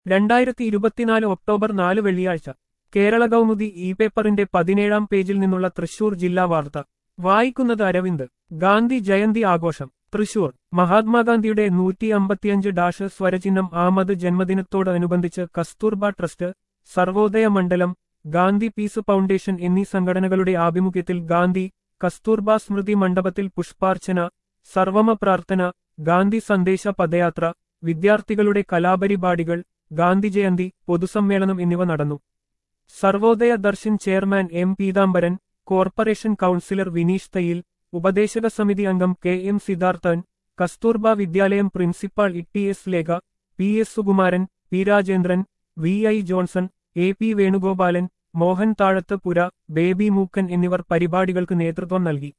രണ്ടായിരത്തി ഇരുപത്തിനാല് ഒക്ടോബർ നാല് വെള്ളിയാഴ്ച കേരള കൗമുദി ഇ പേപ്പറിന്റെ പതിനേഴാം പേജിൽ നിന്നുള്ള തൃശൂർ ജില്ലാ വാർത്ത വായിക്കുന്നത് അരവിന്ദ് ഗാന്ധി ജയന്തി ആഘോഷം തൃശൂർ മഹാത്മാഗാന്ധിയുടെ നൂറ്റി അമ്പത്തിയഞ്ച് ഡാഷ് സ്വരചിഹ്നം ആമത് ജന്മദിനത്തോടനുബന്ധിച്ച് Kasturba trust Sarvodaya Mandalam Gandhi piece foundation എന്നീ സംഘടനകളുടെ ആഭിമുഖ്യത്തിൽ ഗാന്ധി കസ്തൂർബ സ്മൃതി മണ്ഡപത്തിൽ പുഷ്പാർച്ചന സർവമ പ്രാർത്ഥന ഗാന്ധി സന്ദേശ പദയാത്ര വിദ്യാർത്ഥികളുടെ കലാപരിപാടികൾ ഗാന്ധി ജയന്തി പൊതുസമ്മേളനം എന്നിവ നടന്നു Sarvodaya Darshan chairman M Peethambaran corporation councillor Vineesh Thayyil ഉപദേശക സമിതി അംഗം K M Siddharthan Kasturba Vidyalayam principal E S Lekha P S Sukumaran P Rajendran V I Johnson A P Venugopalan Mohan Thazhathu Pura baby മൂക്കൻ എന്നിവർ പരിപാടികൾക്ക് നേതൃത്വം നൽകി